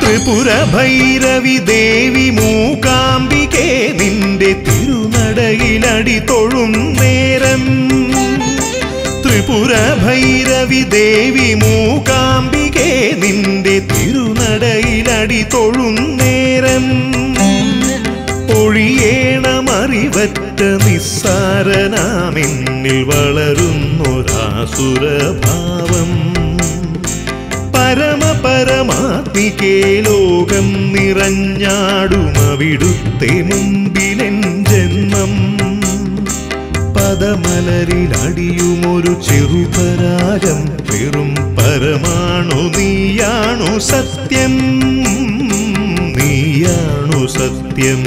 ത്രിപുര ഭൈരവി ദേവി മൂകാംബികെ നിന്റെ തിരുനടയിലടി തൊഴും നേരം ത്രിപുര ഭൈരവി ദേവി മൂകാംബികെ നിന്റെ തിരുനടയിലടി തൊഴും നേരം ഒഴിയേണമറിവറ്റ നിസ്സാരനാമെന്നിൽ വളരുന്നൊരാസുരഭാവം പരമപരമാത്മികേ ലോകം നിറഞ്ഞാടുമവിടുത്തെ മുമ്പിലെൻ ജന്മം പദമലരിലടിയുമൊരു ചെറുപരാഗം വെറും പരമാണു നീയാണു സത്യം നീയാണു സത്യം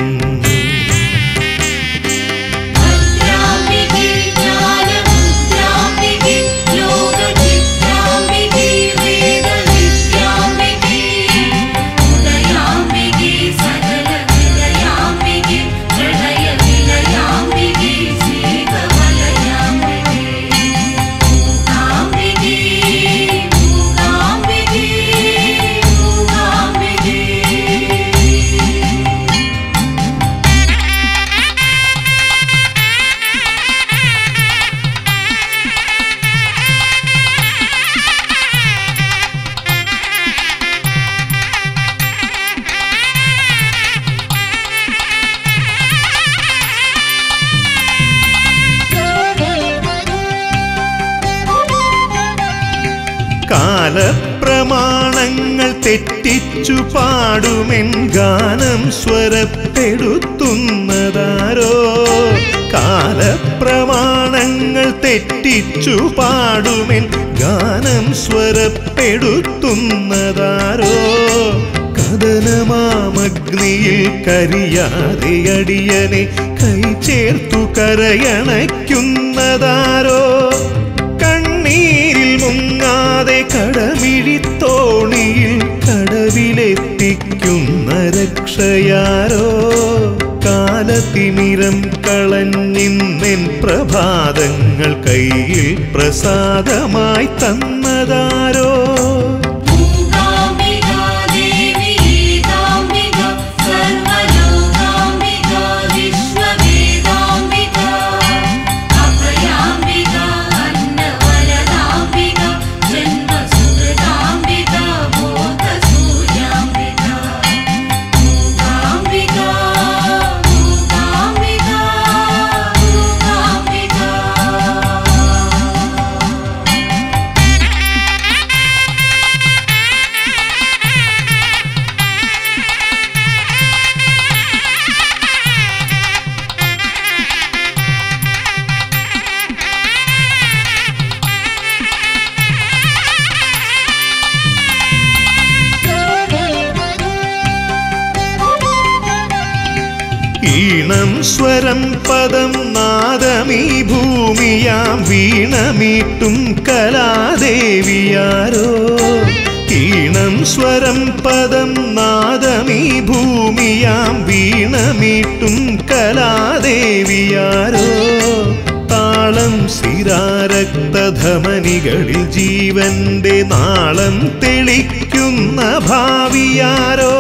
ഭദ്രാംബികേ ജ്ഞാനമുദ്രാംബികേ ലോകചിത്രാംബികേ വേദവിദ്യാംബികേ ഉദയാംബികേ സകലവിദയാംബികേ പ്രണയവിലയാംബികേ ശ്രീകവലയാംബികേ മൂകാംബികേ മൂകാംബികേ മൂകാംബികേ കാലപ്രമാണങ്ങൾ തെറ്റിച്ചു പാടുമെൻ ഗാനം സ്വരപ്പെടുത്തുന്നതാരോ കാലപ്രമാണങ്ങൾ തെറ്റിച്ചു പാടുമെൻ ഗാനം സ്വരപ്പെടുത്തുന്നതാരോ കഥനമാമഗ്നിയിൽ കരിയാതെ അടിയനെ കൈ ചേർത്തു കരയണയ്ക്കുന്നതാരോ കണ്ണീരിൽ മുങ്ങാതെ കടമിഴിത്തോണിയിൽ കടവിലെത്തിക്കുന്ന രക്ഷയാരോ കാലത്തിമിരം കളഞ്ഞിന്നെൻ പ്രഭാതങ്ങൾ കയ്യിൽ പ്രസാദമായി തന്നതാരോ മൂകാംബികാ ദേവി ഏകാംബിക സർവലോകാംബിക വിശ്വവേദാംബിക അഭയാംബിക അന്നവരദാംബിക ജന്മസുഹൃദാംബിക ബോധസൂര്യാംബിക മൂകാംബിക മൂകാംബിക മൂകാംബിക ഈണം സ്വരം പദം നാദമീ ഭൂമിയാം വീണമീട്ടും കലാദേവിയാരോ ഈണം സ്വരം പദം നാദമീ ഭൂമിയാം വീണമീട്ടും കലാദേവിയാരോ താളം സ്ഥിരാരക്തധമനികളിൽ ജീവന്റെ നാളം തെളിക്കുന്ന ഭാവിയാരോ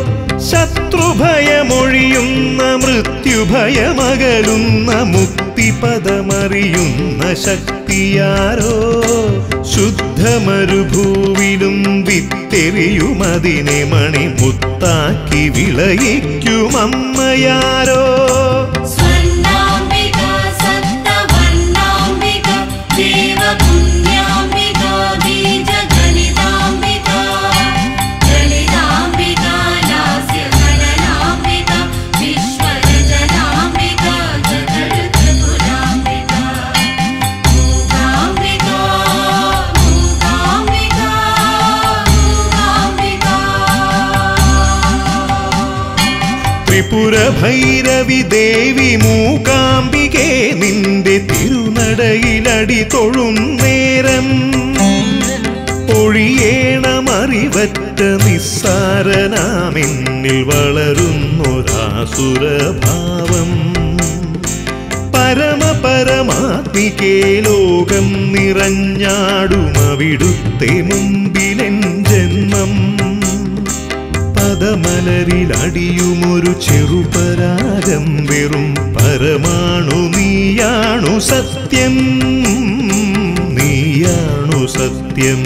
ശത്രുഭയമൊഴിയുന്ന മൃത്യുഭയമകലുന്ന മുക്തിപദമറിയുന്ന ശക്തിയാരോ ശുദ്ധമരുഭൂവിലും വിത്തെറിയുമതിനെ മണിമുത്താക്കി വിളയിക്കുമമ്മയാരോ സ്വർണ്ണാംബിക സപ്തവർണ്ണാംബിക ദേവപുണ്യാംബിക ബീജഗണിതാംബിക ലളിതാംബിക ലാസ്യകലനാംബിക വിശ്വരചനാംബിക ജഗൽത്രിപുരാംബിക മൂകാംബിക മൂകാംബിക മൂകാംബിക ത്രിപുര ഭൈരവി ദേവി മൂകാംബികെ നിന്റെ തിരുനടയിലടി തൊഴും നേരം ഒഴിയേണമറിവറ്റ നിസ്സാരനാമെന്നിൽ വളരുന്നൊരാസുരഭാവം പരമപരമാത്മികേ ലോകം നിറഞ്ഞാടുമവിടുത്തെ മുമ്പിലെൻ ജന്മം പദമലരിലടിയുമൊരു ചെറുപരാഗം വെറും പരമാണു നീയാണു സത്യം നീയാണു സത്യം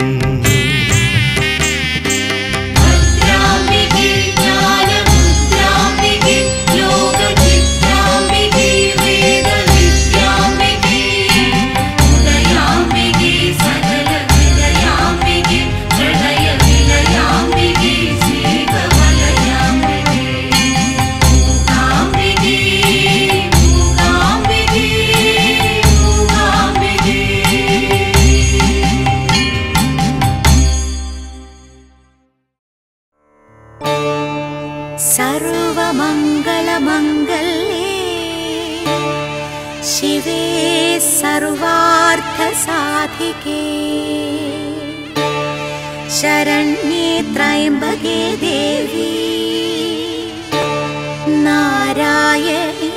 ഭദ്രാംബികേ ജ്ഞാനമുദ്രാംബികേ ലോകചിത്രാംബികേ വേദവിദ്യാംബികേ ഉദയാംബികേ സകലഹൃദയാംബികേ പ്രളയവിലയാംബികേ ശ്രീകമലയാംബികേ മൂകാംബികേ മൂകാംബികേ മൂകാംബികേ सर्वमङ्गलमङ्गल्ये शिवे सर्वार्थसाधिके शरण्ये त्र्यम्बके देवी नारायणी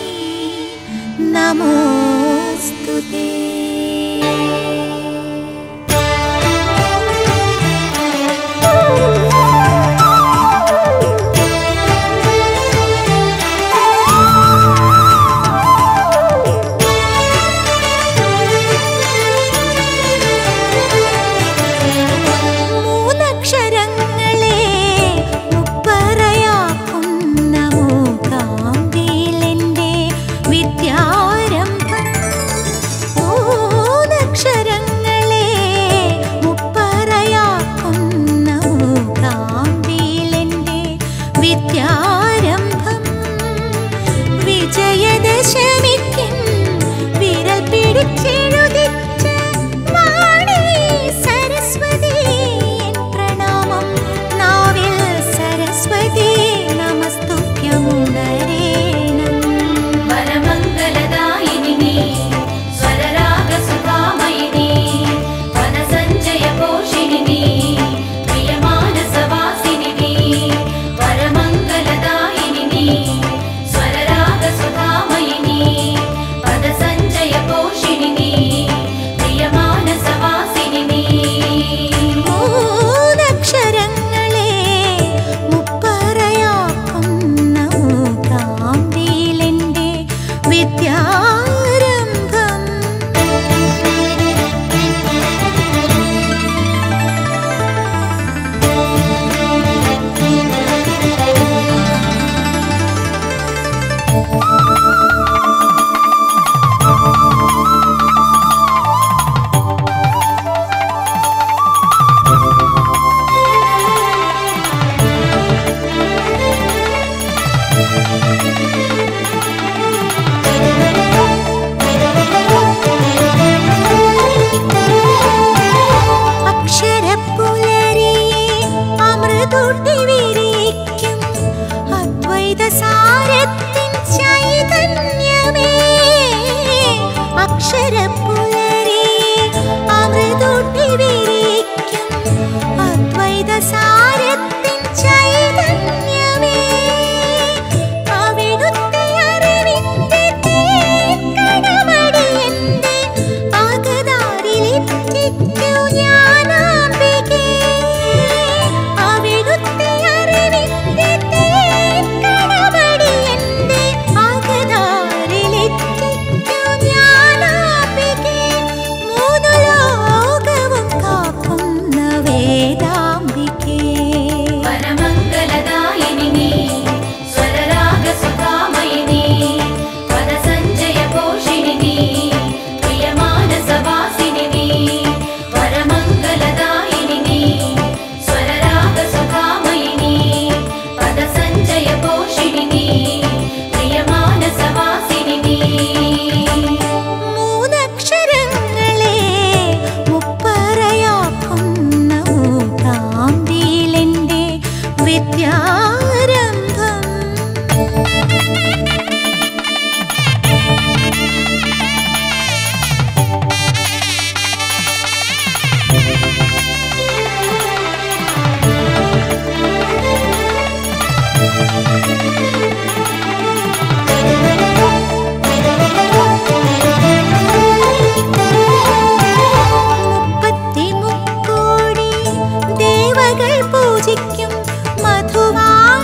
नमोऽस्तु ते മൂന്നക്ഷരങ്ങളെ മുപ്പറയാക്കുന്ന മൂകാംബിയിലെന്റെ വിദ്യാരംഭം മൂന്നക്ഷരങ്ങളെ മുപ്പറയാക്കുന്ന മൂകാംബിയിലെന്റെ വിദ്യാരംഭം വിജയദശമിക്കൻ വിരൽ പിടിച്ചെഴുതിച്ച വാണി സരസ്വതി എൻ പ്രണാമം നാവിൽ സരസ്വതി നമസ്തുഭ്യമുണരേണം വരമംഗലദായിനി നീ സ്വരരാഗസുധാമയിനി വനസഞ്ജയപോഷിണി നീ പ്രിയമാനസവാസിനി നീ വരമംഗലദായിനി നീ സ്വരരാഗസുധാമയിനി പദസഞ്ജയപോഷിണി നീ പ്രിയമാനസവാസിനി നീ മൂന്നക്ഷരങ്ങളെ മുപ്പറയാക്കുന്ന മൂകാംബിയിലെന്റെ വിദ്യാരംഭം അക്ഷരപ്പുലരിയെ അമൃതുട്ടി വിരിക്കും അദ്വൈത സാരത്തിൻ ചൈതന്യമേ അക്ഷരപ്പുലരിയെ അമൃതുട്ടി വിരിക്കും അദ്വൈത സാരത്തിൻ ചൈതന്യമേ അവിടുത്തെ അറിവിന്റെ തേക്കടമടിയന്റെ ആകതാരിലെത്തിക്കൂ ഞാനാംബികേ. അവിടുത്തെ അറിവിന്റെ തേക്കടമടിയന്റെ ആകതാരിലെത്തിക്കൂ ഞാനാംബികേ. മൂന്നു ലോകവും കാക്കുന്ന വേദാംബികേ വരമംഗലദായിനി നീ സ്വരരാഗസുധാമയിനി പദസഞ്ജയപോഷിണി നീ പ്രിയമാനസവാസിനി നീ വരമംഗലദായിനി നീ സ്വരരാഗസുധാമയിനി പദസഞ്ജയപോഷിണി നീ പ്രിയമാനസവാസിനി നീ മൂന്നക്ഷരങ്ങളെ മുപ്പറയാക്കുന്ന മൂകാംബിയിലെന്റെ വിദ്യാരംഭം മുപ്പത്തിമുക്കോടി ദേവകൾ പൂജിക്കും മധുവാ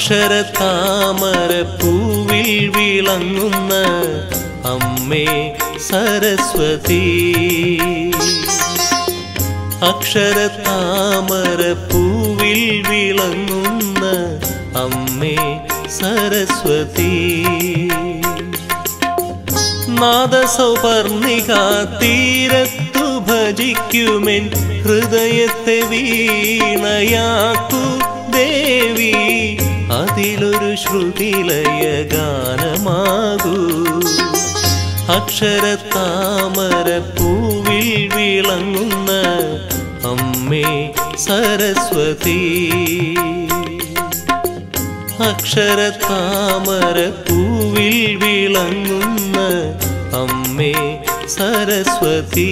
അക്ഷരത്താമരപ്പൂവിൽ വിളങ്ങുന്ന അമ്മേ സരസ്വതി അക്ഷരത്താമരപ്പൂവിൽ വിളങ്ങുന്ന അമ്മേ സരസ്വതി നാദസൗപർണിക തീരത്തു ഭജിക്കുമെൻ ഹൃദയത്തെ വീണയാക്കു ദേവി അതിലൊരു ശ്രുതിലയ ഗാനമാകൂ അക്ഷരത്താമരപ്പൂവിൽ വിളങ്ങുന്ന അമ്മേ സരസ്വതി അക്ഷരത്താമരപ്പൂവിൽ വിളങ്ങുന്ന അമ്മേ സരസ്വതി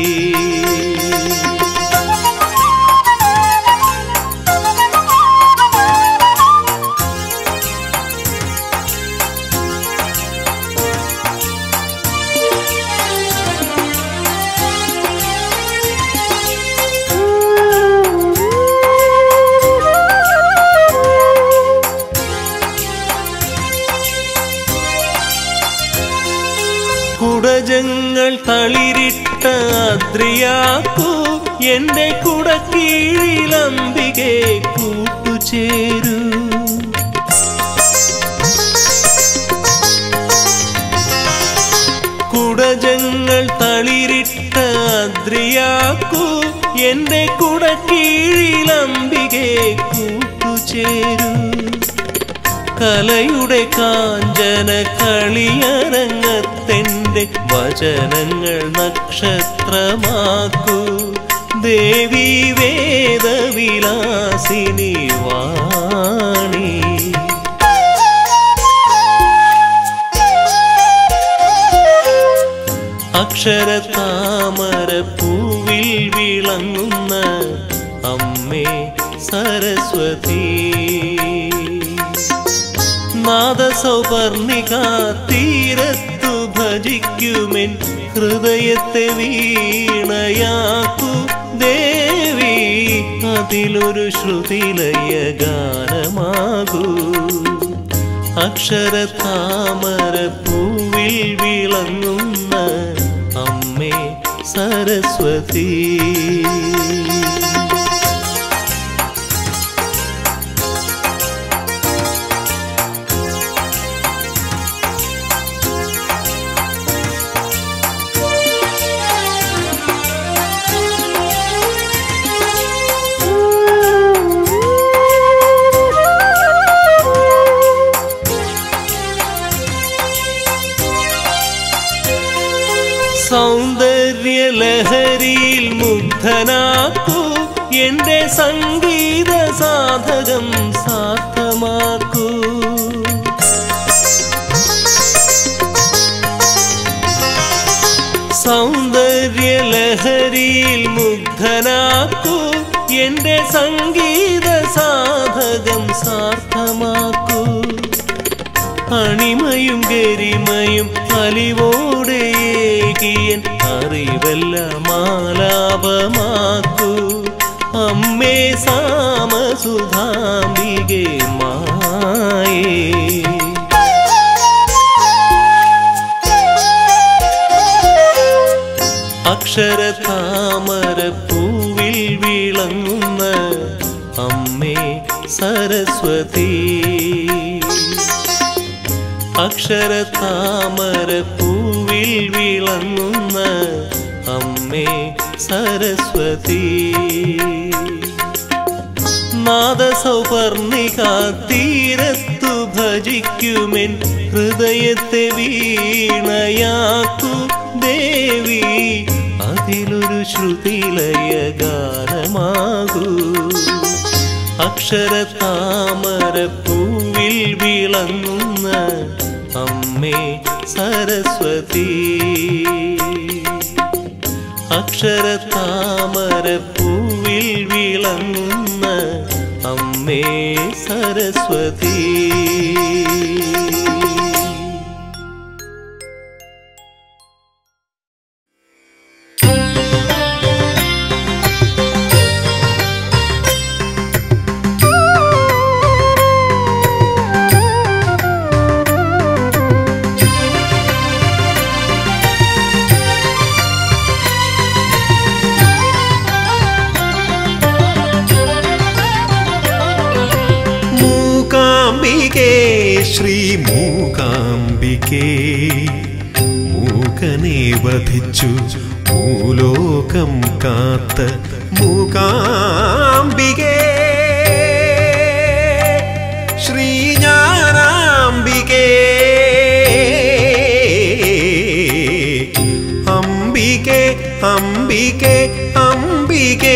കുടജങ്ങൾ തളിരിട്ട അദ്രിയാക്കൂ എന്റെ കുടക്കീഴിലംബികെ കൂട്ടുചേരൂ കുടജങ്ങൾ തളിരിട്ട അദ്രിയാക്കൂ എന്റെ കുടക്കീഴിലംബികെ കൂട്ടുചേരൂ കലയുടെ കാഞ്ചന കളിയരങ്ങത്തെന്റെ വചനങ്ങൾ നക്ഷത്രമാക്കൂ ദേവി വേദവിലാസിനി വാണി അക്ഷരതാമരപ്പൂവിൽ വിളങ്ങുന്ന അമ്മേ സരസ്വതി നാദസൗപർണിക തീരത്തു ഭജിക്കുമെൻ ഹൃദയത്തെ വീണയാക്കു ദേവി അതിലൊരു ശ്രുതിലയ ഗാനമാകൂ അക്ഷരതാമരപ്പൂവിൽ വിളങ്ങുന്ന അമ്മേ സരസ്വതി സൗന്ദര്യലഹരിയിൽ മുഗ്ധനാക്കൂ എന്റെ സംഗീത സാധകം സാർത്ഥമാക്കൂ സൗന്ദര്യലഹരിയിൽ മുഗ്ധനാക്കൂ എന്റെ സംഗീത സാധകം സാർത്ഥമാക്കൂ അണിമയും ഗരിമയും അലിവോടെ ഏകിയൻ അറിവെല്ലാം മാലാപമാക്കൂ അമ്മേ സാമസുധാംബികെ മായേ അക്ഷരതാമരപ്പൂവിൽ വിളങ്ങുന്ന അമ്മേ സരസ്വതി അക്ഷരതാമരപ്പൂവിൽ വിളങ്ങുന്ന അമ്മേ സരസ്വതി നാദസൗപർണിക തീരത്തു ഭജിക്കുമെൻ ഹൃദയത്തെ വീണയാക്കു ദേവി അതിലൊരു ശ്രുതിലയ ഗാനമാകൂ അക്ഷരതാമരപ്പൂവിൽ വിളങ്ങുന്ന അമ്മേ സരസ്വതി അക്ഷരതാമരപ്പൂവിൽ വിളങ്ങുന്ന അമ്മേ സരസ്വതി ആ അംബികേ ശ്രീ മൂകാംബികേ മൂകനെ വധിച്ചു ഭൂലോകം കാത്ത മൂകാംബികേ ശ്രീജ്ഞാനാംബികേ അംബികേ അംബികേ അംബികേ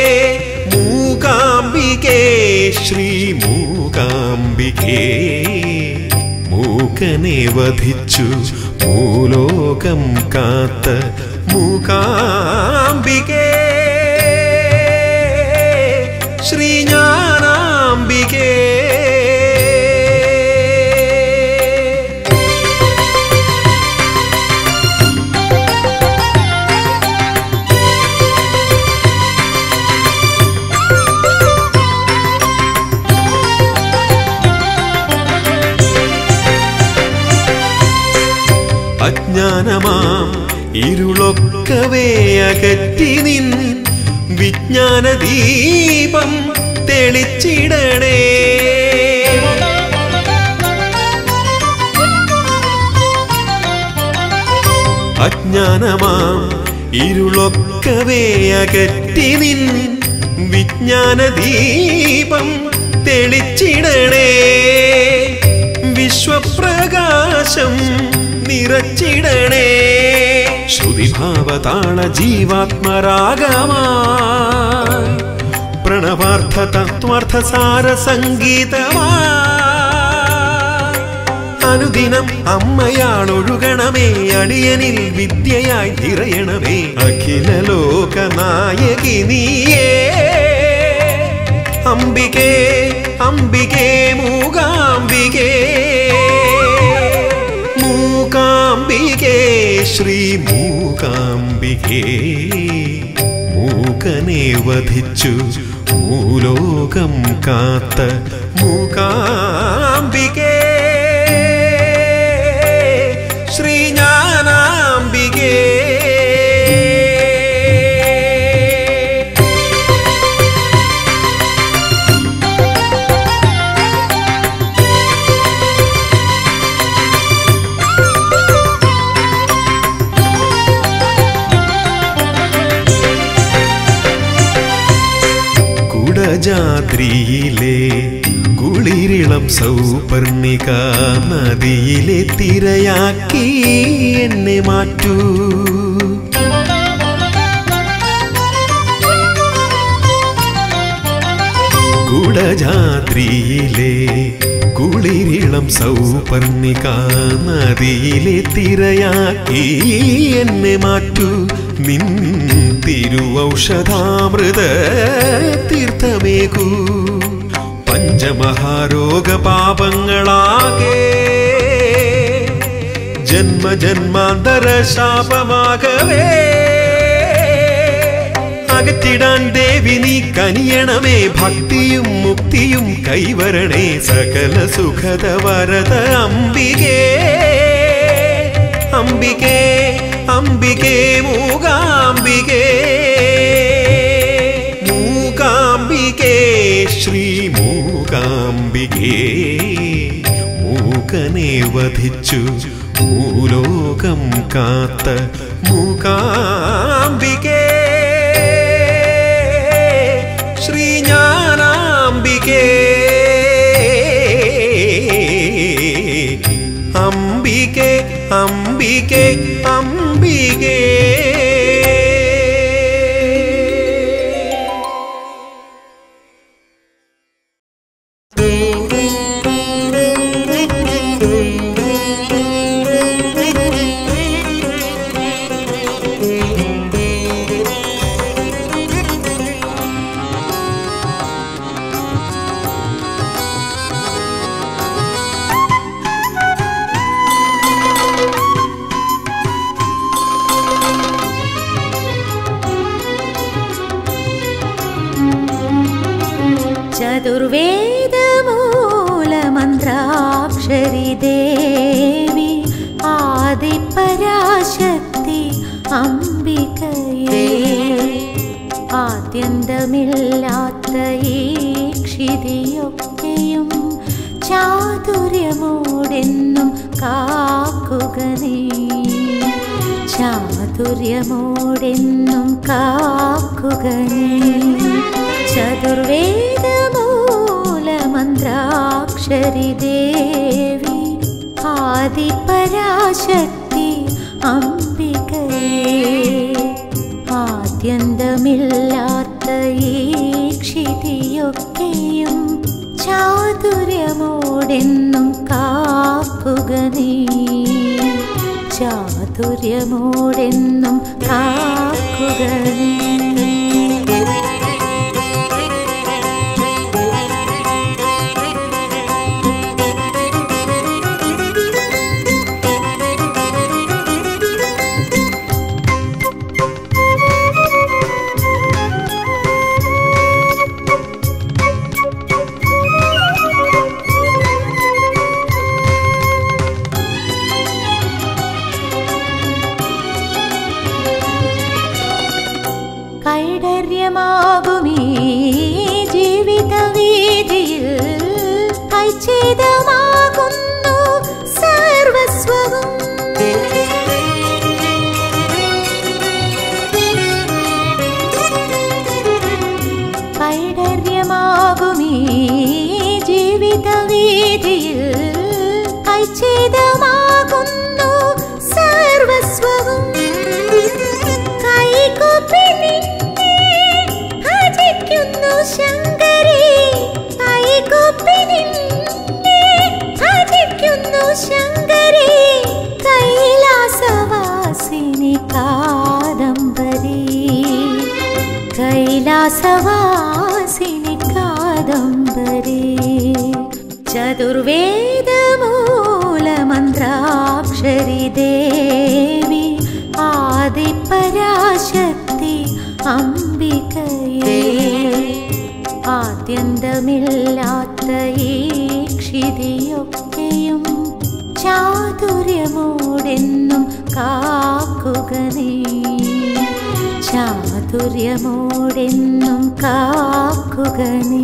മൂകാംബികേ ശ്രീ മൂകാംബികേ മൂകനെ വധിച്ചു ഭൂലോകം കാത്ത മൂകാംബികേ ശ്രീജ്ഞാനാംബികേ അജ്ഞാനമാം ഇരുളൊക്കവേ അകറ്റി നിൻ വിജ്ഞാന ദീപം തെളിച്ചിടണേ അജ്ഞാനമാം ഇരുളൊക്കവേ അകറ്റി നിൻ വിജ്ഞാന ദീപം തെളിച്ചിടണേ വിശ്വപ്രകാശം നിറച്ചിടണേ ശ്രുതിഭാവതാള ജീവാത്മരാഗമായി പ്രണവാർത്ഥ തത്വാർത്ഥ സാര സംഗീതമായി അനുദിനം അമ്മയാണൊഴുകണമേ അടിയനിൽ വിദ്യയായി നിറയണമേ അഖില ലോക നായകി നീയേ അംബികേ അംബികേ മൂകാംബികേ മൂകാംബികേ ശ്രീ മൂകാംബികേ മൂകനെ വധിച്ചു മൂലോകം കാത്ത മൂകാംബികേ ശ്രീജ്ഞാനാംബികേ കുടജാദ്രിയിലെ കുളിരിളം സൗപർണിക നദിയിലെ തിരയാക്കി എന്നെ മാറ്റൂ കുടജാദ്രിയിലെ കുളിരിളം സൗപർണിക നദിയിലെ തിരയാക്കി എന്നെ മാറ്റൂ നിൻ തിരുവൗഷധാമൃത തീർത്ഥമേകൂ പഞ്ചമഹാരോഗ പാപങ്ങളാകെ ജന്മജന്മാന്തര ശാപമാകവേ അകറ്റിടാൻ ദേവി നീ കനിയണമേ ഭക്തിയും മുക്തിയും കൈവരണേ സകല സുഖത വരത അംബികേ അംബികേ അംബികേ മൂകാംബികേ മൂകാംബികേ ശ്രീ മൂകാംബികേ മൂകനെ വധിച്ചു ഭൂലോകം കാത്ത മൂകാംബികേ ശ്രീജ്ഞാനാംബികേ അംബികേ അംബികേ അംബികേ ചതുർവേദമൂലമന്ത്രാക്ഷരി ദേവി ആദിപരാശക്തി അംബികയേ ആദ്യന്തമില്ലാത്ത ഈ ക്ഷിതിയൊക്കെയും ചാതുര്യമോടെന്നും കാക്കുക നീ ചാതുര്യമോടെന്നും കാക്കുക നീ ചതുർവേദമൂലമന്ത്രാക്ഷരി ദേവി ആദിപരാശക്തി അംബികയേ ആദ്യന്തമില്ലാത്ത ഈ ക്ഷിതിയൊക്കെയും ചാതുര്യമോടെന്നും കാക്കുക നീ ചാതുര്യമോടെന്നും കാക്കുക നീ കൈഡര്യമാകുമീ ജീവിത വീതിയിൽ കൈച്ഛേദമാകുന്നു സർവസ്വവും കൈഡര്യമാകുമീ ജീവിത വീതിയിൽ കൈച്ഛേദമാകുന്നു സർവസ്വവും കൈകൂപ്പി നിന്നെ ഭജിക്കുന്നു ശങ്കരി കൈകൂപ്പി നിന്നെ ഭജിക്കുന്നു ശങ്കരി കൈലാസവാസിനി കാദംബരി കൈലാസവാസിനി കാദംബരി ചതുർവേദമൂലമന്ത്രാക്ഷരി ദേവി ആദിപരാശക്തി അംബികയേ ആദ്യന്തമില്ലാത്ത ഈ ക്ഷിതിയൊക്കെയും ചാതുര്യമോടെന്നും കാക്കുക നീ ചാതുര്യമോടെന്നും കാക്കുക നീ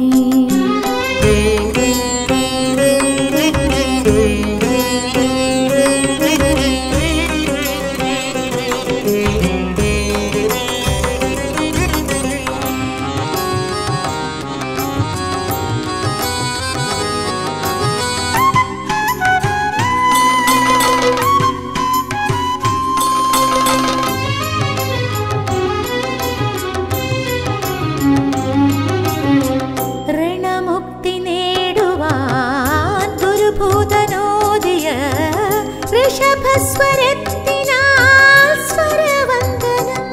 ഋണമുക്തി നേടുവാൻ ദുർഭൂതനോദിയ ഋഷഭസ്വരത്തിനാൽ സ്വരവന്ദനം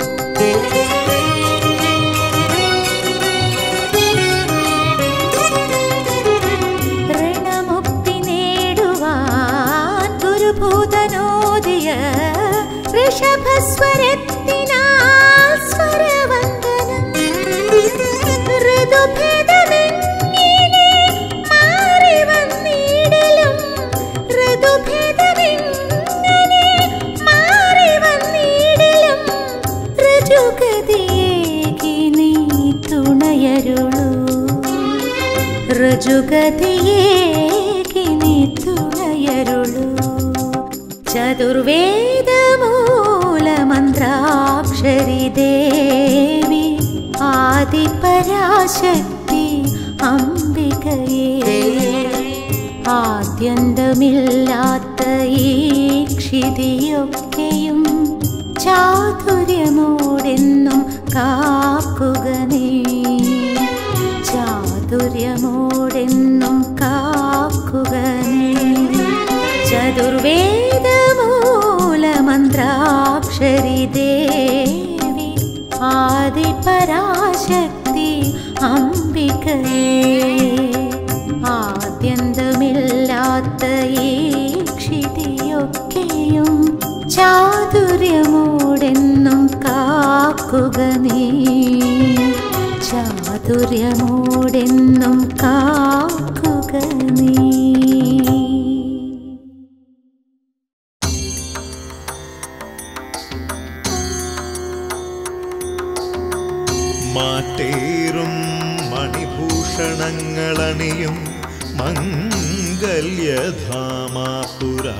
ഋണമുക്തി നേടുവാൻ ദുർഭൂതനോദിയ ഋഷഭസ്വരത്തിനാൽ സ്വരവന്ദനം ഋതുഭേദമെങ്ങനെ മാറി വന്നിടലും ഋതുഭേദമെങ്ങനെ മാറി വന്നിടലും ഋജുഗതിയേകി നീ തുണയരുളൂ ഋജുഗതിയേകി നീ തുണയരുളൂ ചതുർവേദമൂലമന്ത്രാക്ഷരി ദേവി ആദിപരാശക്തി അംബികയേ ആദ്യന്തമില്ലാത്ത ഈ ക്ഷിതിയൊക്കെയും ചാതുര്യമോടെന്നും കാക്കുക നീ ചാതുര്യമോടെന്നും കാക്കുക നീ ചതുർവേദമൂലമന്ത്രാക്ഷരി ദേവി ആദിപരാശക്തി അംബികയേ ആദ്യന്തമില്ലാത്ത ഈ ക്ഷിതിയൊക്കെയും ചാതുര്യമോടെന്നും കാക്കുക നീ ചാതുര്യമോടെന്നും കാക്കുക നീ മാറ്റേറും മണിഭൂഷണങ്ങളണിയും മംഗല്യധാമാപുര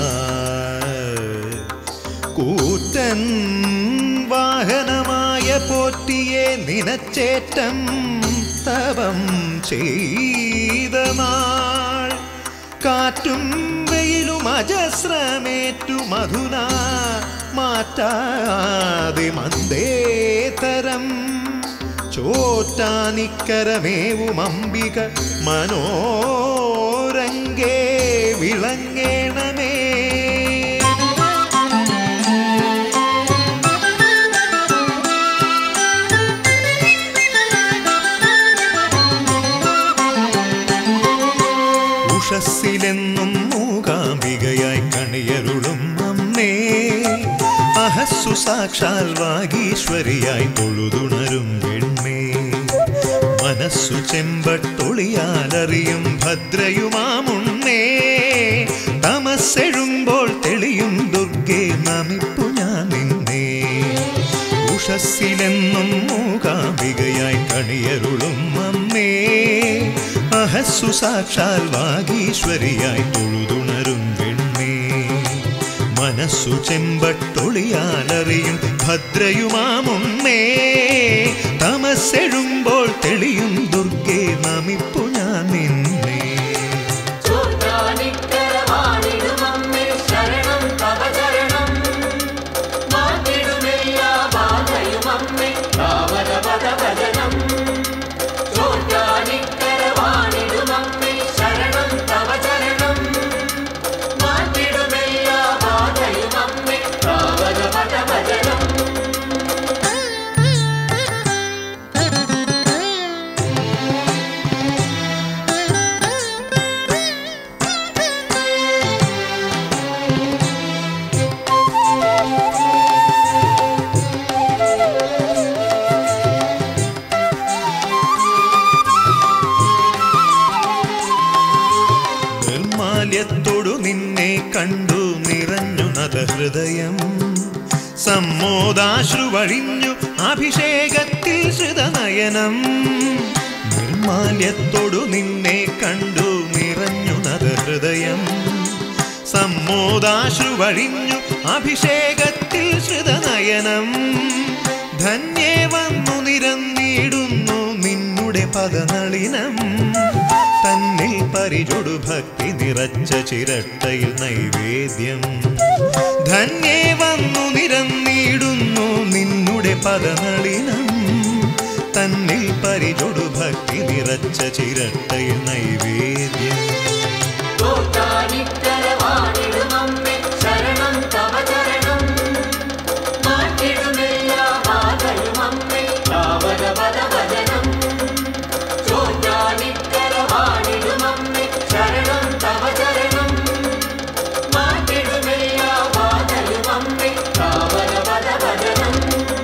കൂറ്റൻ വാഹനമായ പോറ്റിയെ നിനച്ചേറ്റം തവം ചെയ്ത നാൾ കാറ്റും വെയിലും അജസ്രമേറ്റു മധുന മാറ്റാതെ മന്ദേതരം ചോറ്റാനിക്കരമേവും അംബിക മനോരംഗേ വിളങ്ങേണമേ ഉഷസ്സിലെന്നും മൂകാംബികയായി കണിയരുളും അമ്മേ അഹസ്സു സാക്ഷാൽ വാഗീശ്വരിയായി തൊഴുതുണരും വെണ്മേ മനസ്സു ചെമ്പട്ടൊളിയാലറിയും ഭദ്രയുമാമുണ്ണേ തമസ്സെഴുമ്പോൾ തെളിയും ദുർഗേ നമിപ്പു ഞാൻ നിന്നേ ഉഷസ്സിലെന്നും മൂകാംബികയായി കണിയരുളും അമ്മേ അഹസ്സു സാക്ഷാൽ വാഗീശ്വരിയായി തൊഴുതുണരും വെണ്മേ മനസ്സു ചെമ്പട്ടൊളിയാലറിയും ഭദ്രയുമാമുണ്ണേ തമസ്സെഴുമ്പോൾ തെളിയും ദുർഗേ നമിപ്പു ഞാൻ നിന്നേ ചോറ്റാനിക്കരവാണിടുമമ്മേ ശരണം തവ ചരണം മാറ്റിടുമെല്ലാ ബാധയുമമ്മേ രാവണപദ ഭജനം ചോറ്റാനിക്കരവാണിടുമമ്മേ ശരണം തവ ചരണം മാറ്റിടുമെല്ലാ ബാധയുമമ്മേ രാവണപദ ഭജനം നിർമാല്യത്തോടു നിന്നെ കണ്ടു നിറഞ്ഞു നദഹൃദയം സമ്മോദാശ്രു വഴിഞ്ഞു അഭിഷേകത്തിൽ ശ്രുതനയനം നിർമാല്യത്തോടു നിന്നെ കണ്ടു നിറഞ്ഞു നദഹൃദയം സമ്മോദാശ്രു വഴിഞ്ഞു അഭിഷേകത്തിൽ ശ്രുതനയനം ധന്യേ വന്നു നിരന്നിടുന്നു നിന്നുടെ പദനളിനം തന്നിൽ പരിചൊടു ഭക്തി നിറച്ച ചിരട്ടയിൽ നൈവേദ്യം ധന്യേ വന്നു നിരന്നിടുന്നു നിന്നുടെ പദനളിനം തന്നിൽ പരിചൊടു ഭക്തി നിറച്ച ചിരട്ടയിൽ നൈവേദ്യം ചോറ്റാനിക്കരവാണിടുമമ്മേ ശരണം തവ ചരണം മാറ്റിടുമെല്ലാ ബാധയുമമ്മേ രാവണപദ ഭജനം ചോറ്റാനിക്കരവാണിടുമമ്മേ ശരണം തവ ചരണം മാറ്റിടുമെല്ലാ ബാധയുമമ്മേ രാവണപദ ഭജനം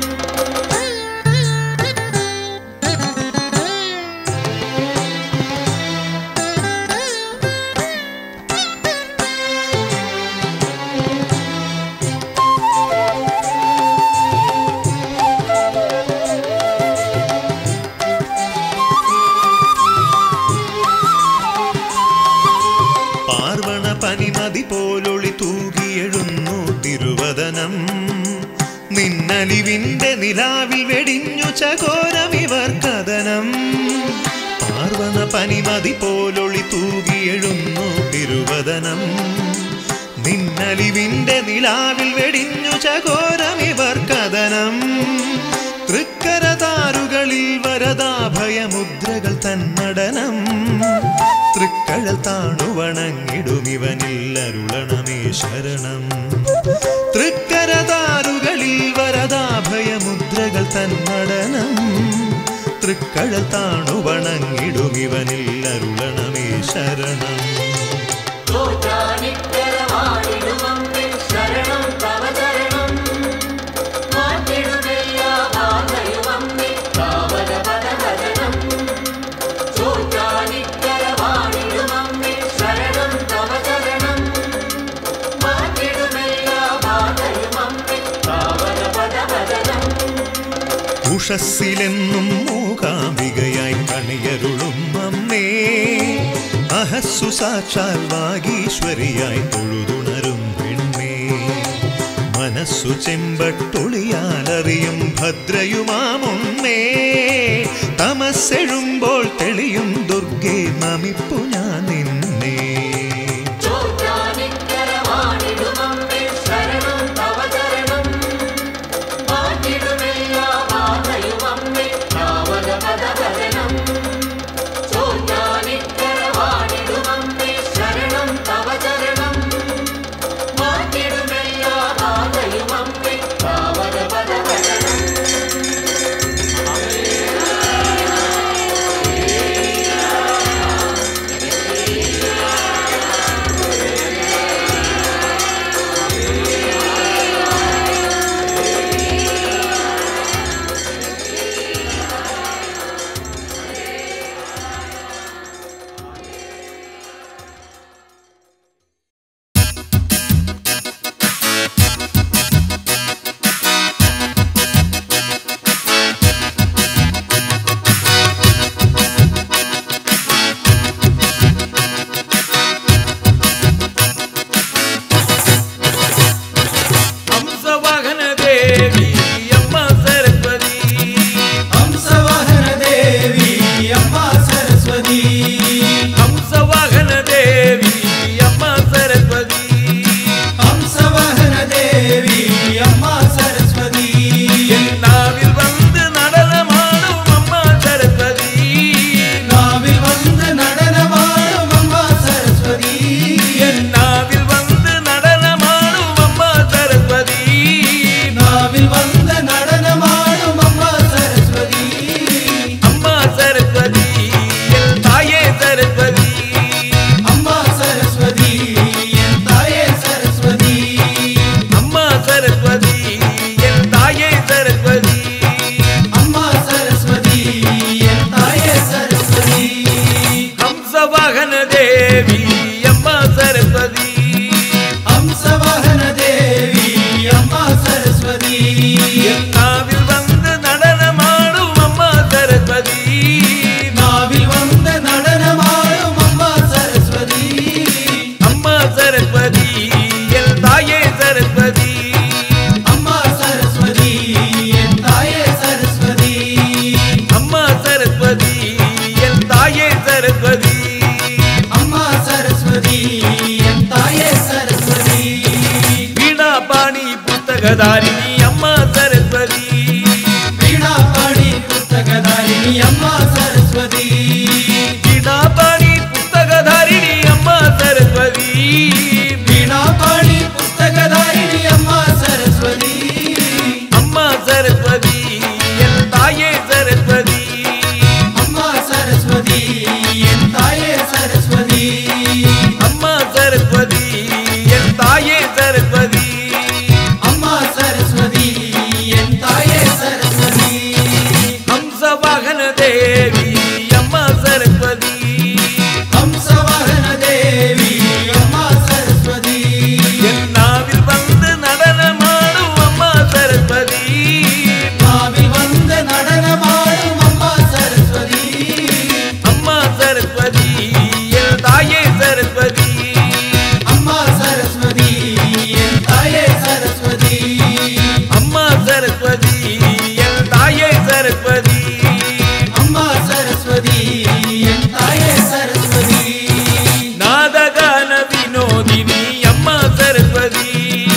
പാർവണ പനിമതി പോലൊളി തൂകിയെഴുന്നു തിരുവദനം നിന്നലിവിന്റെ നിലാവിൽ വെടിഞ്ഞു ചകോരമിവർ കഥനം പാർവണ പനിമതി പോലൊളി തൂകിയെഴുന്നു തിരുവദനം നിന്നലിവിന്റെ നിലാവിൽ വെടിഞ്ഞു ചകോരമിവർ കഥനം തൃക്കരതാരുകളിൽ വരദാഭയമുദ്രകൾ തന്നടനം തൃക്കഴൽ താണുവണങ്ങിടുമിവനിൽ അരുളണമേ ശരണം തൃക്കരതാരുകളിൽ വരദാഭയമുദ്രകൾ തന്നടനം തൃക്കഴൽ താണുവണങ്ങിടുമിവനിൽ അരുളണമേ ശരണം ചോറ്റാനിക്കരവാണിടുമമ്മേ ശരണം തവ ചരണം മാറ്റിടുമെല്ലാ ബാധയുമമ്മേ രാവണപദ ഭജനം ചോറ്റാനിക്കരവാണിടുമമ്മേ ശരണം തവ ചരണം മാറ്റിടുമെല്ലാ ബാധയുമമ്മേ രാവണപദ ഭജനം ഉഷസ്സിലെന്നും മൂകാംബികയായി കണിയരുളും അമ്മേ അഹസ്സു സാക്ഷാൽ വാഗീശ്വരിയായി തൊഴുതുണരും പെണ്ണേ മനസ്സു ചെമ്പട്ടൊളിയാലറിയും ഭദ്രയുമാമുണ്ണേ തമസ്സെഴുമ്പോൾ തെളിയും ദുർഗേ നമിപ്പു ഞാൻ നിന്നെ ചോറ്റാനിക്കരവാണിടുമമ്മേ ശരണം തവ ചരണം മാറ്റിടുമെല്ലാ ബാധയുമമ്മേ രാവണ പദവദനം ചോറ്റാനിക്കരവാണിടുമമ്മേ ശരണം തവ ചരണം മാറ്റിടുമെല്ലാ ബാധയുമമ്മേ രാവണ പദവദനം ഹംസവാഹന ദേവി അമ്മ സരസ്വതി ഹംസവാഹന ദേവി അമ്മ സരസ്വതി ഹംസവാഹന ദേവി അമ്മ സരസ്വതി ഹംസവാഹന ദേവി അമ്മ സരസ്വതി നാവിൽ വന്ന് നടനമാടും അമ്മ സരസ്വതി നാവിൽ വന്ന് നടനമാടും അമ്മ സരസ്വതി നാവിൽ വന്ന് നടനമാടും അമ്മ സരസ്വതി നാവിൽ വന്ന് നടനമാടും അമ്മ സരസ്വതി അമ്മ സരസ്വതി എൻ തായേ സരസ്വതി അമ്മ സരസ്വതി എൻ തായേ സരസ്വതി അമ്മ സരസ്വതി എൻ തായേ സരസ്വതി അമ്മ സരസ്വതി എൻ തായേ സരസ്വതി ഹംസവാഹന ദേവി അമ്മ സരസ്വതി ഹംസവാഹന ദേവി അമ്മ സരസ്വതി നാവിൽ വന്ന് നടനമാടും അമ്മ സരസ്വതി നാവിൽ വന്ന് നടനമാടും അമ്മ സരസ്വതി അമ്മ സരസ്വതി എൻ തായേ സരസ്വതി അമ്മ സരസ്വതി എൻ തായേ സരസ്വതി അമ്മ സരസ്വതി എൻ തായേ സരസ്വതി അമ്മ സരസ്വതി എൻ തായേ സരസ്വതി വീണാപാണി പുസ്തകധാരിണി അമ്മ സരസ്വതി വീണാപാണി പുസ്തകധാരിണി അമ്മ സരസ്വതി വീണാപാണി പുസ്തകധാരിണി അമ്മ സരസ്വതി വീണാപാണി പുസ്തകധാരിണി അമ്മ സരസ്വതി അമ്മ സരസ്വതി എൻ തായേ സരസ്വതി അമ്മ സരസ്വതി എൻ തായേ സരസ്വതി അമ്മ സരസ്വതി എൻ തായേ സരസ്വതി അമ്മ സരസ്വതി എൻ തായേ സരസ്വതി ഹംസവാഹന ദേവി അമ്മ സരസ്വതി ഹംസവാഹന ദേവി അമ്മ സരസ്വതി എൻ നാവിൽ വന്ന് നടനമാടും അമ്മ സരസ്വതി നാവിൽ വന്ന് നടനമാടും അമ്മ സരസ്വതി അമ്മ സരസ്വതി എൻ തായേ സരസ്വതി അമ്മ സരസ്വതി എൻ തായേ സരസ്വതി അമ്മ സരസ്വതി എൻ തായേ സരസ്വതി അമ്മ സരസ്വതി എൻ തായേ സരസ്വതി നാദഗാന വിനോദിനി അമ്മ സരസ്വതി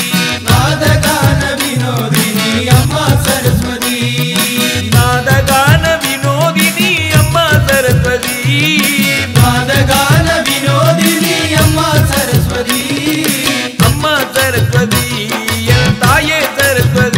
നാദഗാന വിനോദിനി അമ്മ സരസ്വതി നാദഗാന വിനോദിനി അമ്മ സരസ്വതി നാദഗാന വിനോദിനി അമ്മ സരസ്വതി അമ്മ സരസ്വതി എൻ തായേ സരസ്വതി